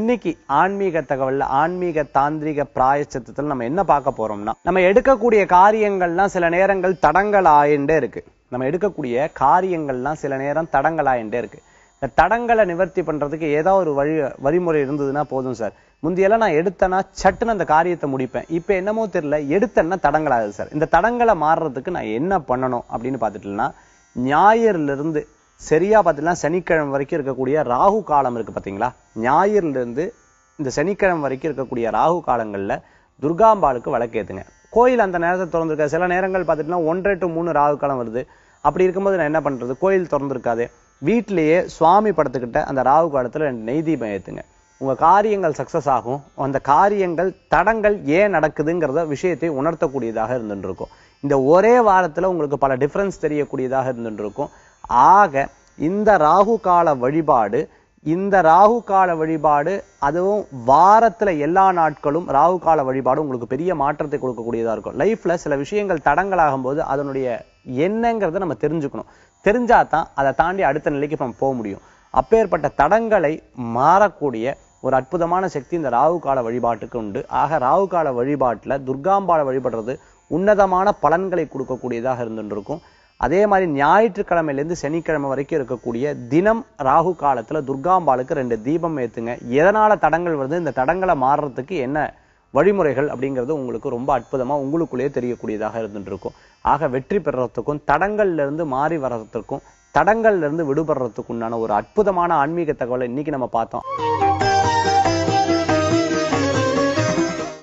இன்னைக்கு ஆன்மீக தகவல்ல ஆன்மீக தாந்திரிக பிராயச்சித்தத்தில் நம்ம என்ன பார்க்க போறோம்னா நம்ம எடுக்கக்கூடிய காரியங்கள்லாம் சில நேரங்கள் தடங்கள் ஆயிண்டே இருக்கு நம்ம எடுக்கக்கூடிய காரியங்கள்லாம் சில நேரம் தடங்கள் ஆயிண்டே இருக்கு இந்த தடங்களை நிவர்த்தி பண்றதுக்கு ஏதாவது ஒரு வழி வழிமுறை இருந்ததுன்னா போதும் சார் முந்தியெல்லாம் நான் எடுத்தேன்னா சட்டுன்னு அந்த காரியத்தை முடிப்பேன் இப்ப என்னமோ தெரியல எடுத்தேன்னா தடங்களாகுது சார் இந்த தடங்களை மாறுறதுக்கு நான் என்ன பண்ணணும் அப்படின்னு பார்த்துட்டேன்னா ஞாயிறுல இருந்து சரியா பார்த்தீங்கன்னா சனிக்கிழமை வரைக்கும் இருக்கக்கூடிய ராகு காலம் இருக்கு பாத்தீங்களா ஞாயிறுல இருந்து இந்த சனிக்கிழமை வரைக்கும் இருக்கக்கூடிய ராகு காலங்கள்ல துர்காம்பாளுக்கு விளக்கேத்துங்க கோயில் அந்த நேரத்தை திறந்திருக்க சில நேரங்கள் பார்த்துட்டுனா ஒன்றரை டு மூணு ராகு காலம் வருது அப்படி இருக்கும்போது நான் என்ன பண்றது கோயில் திறந்திருக்காது வீட்டிலேயே சுவாமி படத்துக்கிட்ட அந்த ராகு காலத்துல ரெண்டு நெய் தீபம் ஏத்துங்க உங்க காரியங்கள் சக்சஸ் ஆகும் அந்த காரியங்கள் தடங்கள் ஏன் நடக்குதுங்கிறத விஷயத்தை உணர்த்தக்கூடியதாக இருந்துட்டு இருக்கும் இந்த ஒரே வாரத்துல உங்களுக்கு பல டிஃபரன்ஸ் தெரியக்கூடியதாக இருந்துட்டு இருக்கும் ஆக இந்த ராகு கால வழிபாடு இந்த ராகு கால வழிபாடு அதுவும் வாரத்துல எல்லா நாட்களும் ராகு கால வழிபாடு உங்களுக்கு பெரிய மாற்றத்தை கொடுக்கக்கூடியதா இருக்கும் லைஃப்ல சில விஷயங்கள் தடங்களாகும் போது அதனுடைய என்னங்கிறத நம்ம தெரிஞ்சுக்கணும் தெரிஞ்சா தான் அதை தாண்டி அடுத்த நிலைக்கு நம்ம போக முடியும் அப்பேற்பட்ட தடங்களை மாறக்கூடிய ஒரு அற்புதமான சக்தி இந்த ராகு கால வழிபாட்டுக்கு உண்டு ஆக ராகு கால வழிபாட்டுல துர்காம்பாளை வழிபடுறது உன்னதமான பலன்களை கொடுக்கக்கூடியதாக இருந்துட்டு இருக்கும் அதே மாதிரி ஞாயிற்றுக்கிழமையிலேருந்து சனிக்கிழமை வரைக்கும் இருக்கக்கூடிய தினம் ராகு காலத்துல துர்காம்பாளுக்கு ரெண்டு தீபம் ஏத்துங்க எதனால தடங்கள் வருது இந்த தடங்களை மாறுறதுக்கு என்ன வழிமுறைகள் அப்படிங்கிறது உங்களுக்கு ரொம்ப அற்புதமா உங்களுக்குள்ளேயே தெரியக்கூடியதாக இருந்துட்டு இருக்கும் ஆக வெற்றி பெறறதுக்கும் தடங்கள்ல இருந்து மாறி வர்றதுக்கும் தடங்கள்ல இருந்து விடுபடுறதுக்கு உண்டான ஒரு அற்புதமான ஆன்மீக தகவலை இன்னைக்கு நம்ம பார்த்தோம்